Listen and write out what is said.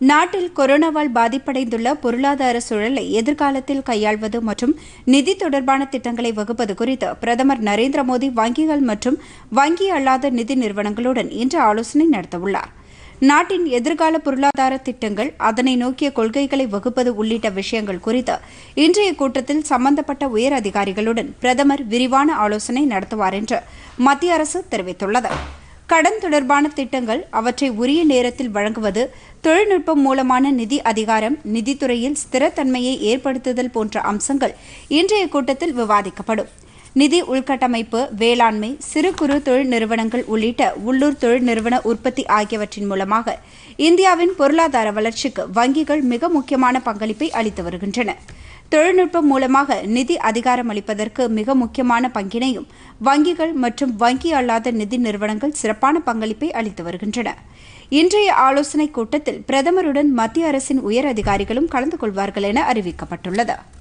நாட்டில் கொரோனாவால் பாதிப்படைந்துள்ள பொருளாதார சூழலை எதிர்காலத்தில் கையாள்வது மற்றும் நிதி தொடர்பான திட்டங்களை வகுப்பது குறித்து பிரதமர் நரேந்திர மோடி வங்கிகள் மற்றும் வங்கி அல்லாத நிதி நிறுவனங்களுடன் இன்று ஆலோசனை நடத்தவுள்ளார் நாட்டின் எதிர்கால பொருளாதார திட்டங்கள் அதனை நோக்கிய கொள்கைகளை வகுப்பது உள்ளிட்ட விஷயங்கள் குறித்து இன்றைய கூட்டத்தில் சம்பந்தப்பட்ட உயர் அதிகாரிகளுடன் பிரதமர் விரிவான ஆலோசனை நடத்துவார் என்று மத்திய அரசு தெரிவித்துள்ளது கடன் தொடர்பான திட்டங்கள் அவற்றை உரிய நேரத்தில் வழங்குவது தொழில்நுட்பம் மூலமான நிதி அதிகாரம் நிதித்துறையில் ஸ்திரத்தன்மையை ஏற்படுத்துதல் போன்ற அம்சங்கள் இன்றைய கூட்டத்தில் விவாதிக்கப்படும் நிதி உள்கட்டமைப்பு வேளாண்மை சிறு குறு தொழில் நிறுவனங்கள் உள்ளிட்ட உள்ளூர் தொழில் நிறுவன உற்பத்தி ஆகியவற்றின் மூலமாக இந்தியாவின் பொருளாதார வளர்ச்சிக்கு வங்கிகள் மிக முக்கியமான பங்களிப்பை அளித்து வருகின்றன தொழில்நுட்பம் மூலமாக நிதி அதிகாரம் அளிப்பதற்கு மிக முக்கியமான பங்கினையும் வங்கிகள் மற்றும் வங்கி அல்லாத நிதி நிறுவனங்கள் சிறப்பான பங்களிப்பை அளித்து வருகின்றன இன்றைய ஆலோசனைக் கூட்டத்தில் பிரதமருடன் மத்திய அரசின் உயர் அதிகாரிகளும் கலந்து கொள்வார்கள் என அறிவிக்கப்பட்டுள்ளது